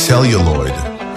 celluloid.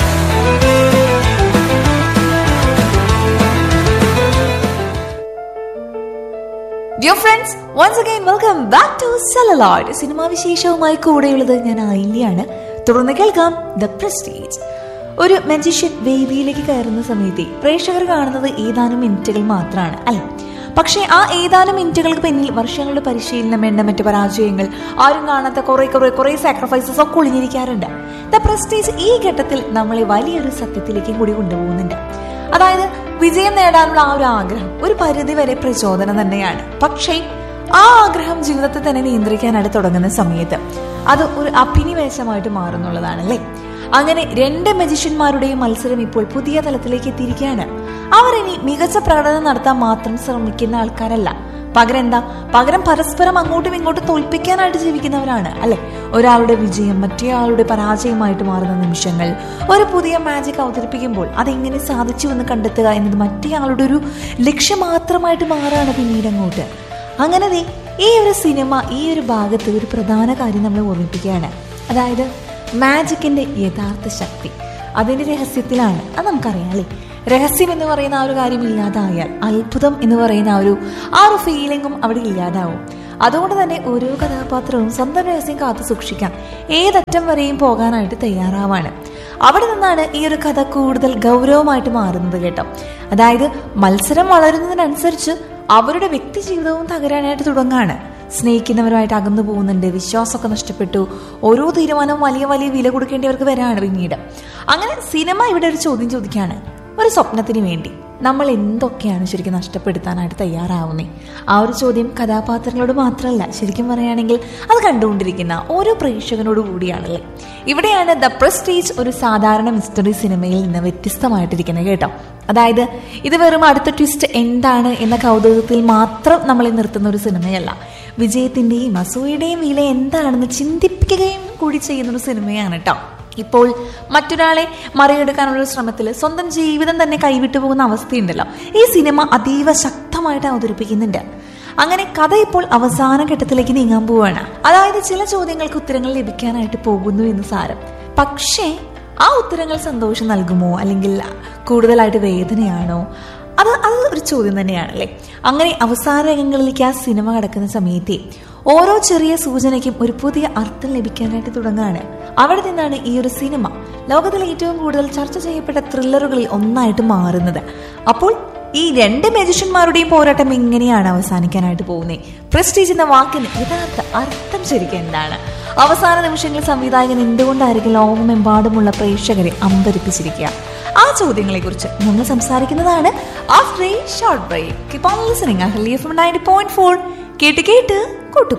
Dear friends once again welcome back to celluloid cinema വിശേഷവുമായി കൂടെയുള്ളത് ഞാൻ ആയില്യാണ് തുടർന്ന് കേൾക്കാം ദ പ്രസ്റ്റീജ് ഒരു മജീഷ്യൻ വേദിയിലേക്ക് കയറുന്ന സമയത്ത് പ്രേക്ഷകർ കാണുന്നത് ഏതാനും മിനിറ്റുകൾ മാത്രമാണ് അല്ലെ പക്ഷേ ആ ഏതാനും മിനിറ്റുകൾക്ക് പിന്നിൽ വർഷങ്ങളുടെ പരിശീലനം വേണ്ട മറ്റു പരാജയങ്ങൾ ആരും കാണാത്ത കുറെ കുറെ കുറെ സാക്രിഫൈസസ് ഒക്കെ ഒളിഞ്ഞിരിക്കാറുണ്ട് ദ പ്രസ്റ്റീജ് ഈ ഘട്ടത്തിൽ നമ്മളെ വലിയൊരു സത്യത്തിലേക്ക് കൂടി കൊണ്ടുപോകുന്നുണ്ട് അതായത് വിജയം നേടാനുള്ള ആ ഒരു ആഗ്രഹം ഒരു പരിധി വരെ പ്രചോദനം തന്നെയാണ് പക്ഷേ ആ ആഗ്രഹം ജീവിതത്തെ തന്നെ നിയന്ത്രിക്കാനായിട്ട് തുടങ്ങുന്ന സമയത്ത് അത് ഒരു അഭിനിവേശമായിട്ട് മാറുന്നുള്ളതാണ് അല്ലേ അങ്ങനെ രണ്ട് മജിഷ്യന്മാരുടെയും മത്സരം ഇപ്പോൾ പുതിയ തലത്തിലേക്ക് എത്തിയിരിക്കുകയാണ് അവർ ഇനി മികച്ച പ്രകടനം നടത്താൻ മാത്രം ശ്രമിക്കുന്ന ആൾക്കാരല്ല പകരം എന്താ പകരം പരസ്പരം അങ്ങോട്ടും ഇങ്ങോട്ടും തോൽപ്പിക്കാനായിട്ട് ജീവിക്കുന്നവരാണ് അല്ലെ ഒരാളുടെ വിജയം മറ്റേയാളുടെ പരാജയമായിട്ട് മാറുന്ന നിമിഷങ്ങൾ ഒരു പുതിയ മാജിക് അവതരിപ്പിക്കുമ്പോൾ അതെങ്ങനെ സാധിച്ചു എന്ന് കണ്ടെത്തുക എന്നത് മറ്റേയാളുടെ ഒരു ലക്ഷ്യം മാത്രമായിട്ട് മാറാണ് പിന്നീട് അങ്ങോട്ട് അങ്ങനെ ദേ ഈ ഒരു സിനിമ ഈ ഒരു ഭാഗത്ത് ഒരു പ്രധാന കാര്യം നമ്മളെ ഓർമ്മിപ്പിക്കുകയാണ് അതായത് മാജിക്കിന്റെ യഥാർത്ഥ ശക്തി അതിന്റെ രഹസ്യത്തിലാണ് അത് നമുക്കറിയാം അല്ലേ രഹസ്യം എന്ന് പറയുന്ന ആ ഒരു കാര്യം ഇല്ലാതായാൽ അത്ഭുതം എന്ന് പറയുന്ന ആ ഒരു ആ ഒരു ഫീലിംഗും അവിടെ ഇല്ലാതാവും അതുകൊണ്ട് തന്നെ ഓരോ കഥാപാത്രവും സ്വന്തം രഹസ്യം കാത്തു സൂക്ഷിക്കാൻ ഏതറ്റം വരെയും പോകാനായിട്ട് തയ്യാറാവാണ് അവിടെ നിന്നാണ് ഈ ഒരു കഥ കൂടുതൽ ഗൗരവമായിട്ട് മാറുന്നത് കേട്ടോ അതായത് മത്സരം വളരുന്നതിനനുസരിച്ച് അവരുടെ വ്യക്തി ജീവിതവും തകരാനായിട്ട് തുടങ്ങാണ് സ്നേഹിക്കുന്നവരുമായിട്ട് അകന്നു പോകുന്നുണ്ട് വിശ്വാസമൊക്കെ നഷ്ടപ്പെട്ടു ഓരോ തീരുമാനവും വലിയ വലിയ വില കൊടുക്കേണ്ടവർക്ക് വരാണ് പിന്നീട് അങ്ങനെ സിനിമ ഇവിടെ ഒരു ചോദ്യം ചോദിക്കുകയാണ് ഒരു സ്വപ്നത്തിന് വേണ്ടി നമ്മൾ എന്തൊക്കെയാണ് ശരിക്കും നഷ്ടപ്പെടുത്താനായിട്ട് തയ്യാറാവുന്നേ ആ ഒരു ചോദ്യം കഥാപാത്രങ്ങളോട് മാത്രമല്ല ശരിക്കും പറയുകയാണെങ്കിൽ അത് കണ്ടുകൊണ്ടിരിക്കുന്ന ഓരോ പ്രേക്ഷകനോട് കൂടിയാണല്ലേ ഇവിടെയാണ് ദ പ്രസ്റ്റീജ് ഒരു സാധാരണ മിസ്റ്ററി സിനിമയിൽ നിന്ന് വ്യത്യസ്തമായിട്ടിരിക്കുന്നത് കേട്ടോ അതായത് ഇത് വെറും അടുത്ത ട്വിസ്റ്റ് എന്താണ് എന്ന കൗതുകത്തിൽ മാത്രം നമ്മളെ നിർത്തുന്ന ഒരു സിനിമയല്ല വിജയത്തിന്റെയും അസൂയയുടെയും വില എന്താണെന്ന് ചിന്തിപ്പിക്കുകയും കൂടി ചെയ്യുന്ന ഒരു സിനിമയാണ് കേട്ടോ ഇപ്പോൾ മറ്റൊരാളെ മറികടക്കാനുള്ള ശ്രമത്തിൽ സ്വന്തം ജീവിതം തന്നെ കൈവിട്ടു പോകുന്ന അവസ്ഥയുണ്ടല്ലോ ഈ സിനിമ അതീവ ശക്തമായിട്ട് അവതരിപ്പിക്കുന്നുണ്ട് അങ്ങനെ കഥ ഇപ്പോൾ അവസാന ഘട്ടത്തിലേക്ക് നീങ്ങാൻ പോവാണ് അതായത് ചില ചോദ്യങ്ങൾക്ക് ഉത്തരങ്ങൾ ലഭിക്കാനായിട്ട് പോകുന്നു എന്ന് സാരം പക്ഷേ ആ ഉത്തരങ്ങൾ സന്തോഷം നൽകുമോ അല്ലെങ്കിൽ കൂടുതലായിട്ട് വേദനയാണോ അത് അത് ഒരു ചോദ്യം തന്നെയാണ് അല്ലേ അങ്ങനെ അവസാന രംഗങ്ങളിലേക്ക് ആ സിനിമ കിടക്കുന്ന സമയത്തെ ഓരോ ചെറിയ സൂചനയ്ക്കും ഒരു പുതിയ അർത്ഥം ലഭിക്കാനായിട്ട് തുടങ്ങാണ് അവിടെ നിന്നാണ് ഈ ഒരു സിനിമ ലോകത്തിലെ ഏറ്റവും കൂടുതൽ ചർച്ച ചെയ്യപ്പെട്ട ത്രില്ലറുകളിൽ ഒന്നായിട്ട് മാറുന്നത് അപ്പോൾ ഈ രണ്ട് മജിഷ്യന്മാരുടെയും പോരാട്ടം എങ്ങനെയാണ് അവസാനിക്കാനായിട്ട് പോകുന്നത് പ്രസ്റ്റീജ് എന്ന വാക്കിന് യഥാർത്ഥ അർത്ഥം ശരിക്കും എന്താണ് അവസാന നിമിഷങ്ങളിൽ സംവിധായകൻ എന്തുകൊണ്ടായിരിക്കും ലോകമെമ്പാടുമുള്ള പ്രേക്ഷകരെ അമ്പരിപ്പിച്ചിരിക്കുക ആ ചോദ്യങ്ങളെ കുറിച്ച് നമ്മൾ സംസാരിക്കുന്നതാണ് after a short break keep on listening Ahalya from ninety point four കേട്ട് കേട്ട് കൂട്ടുകൂടാം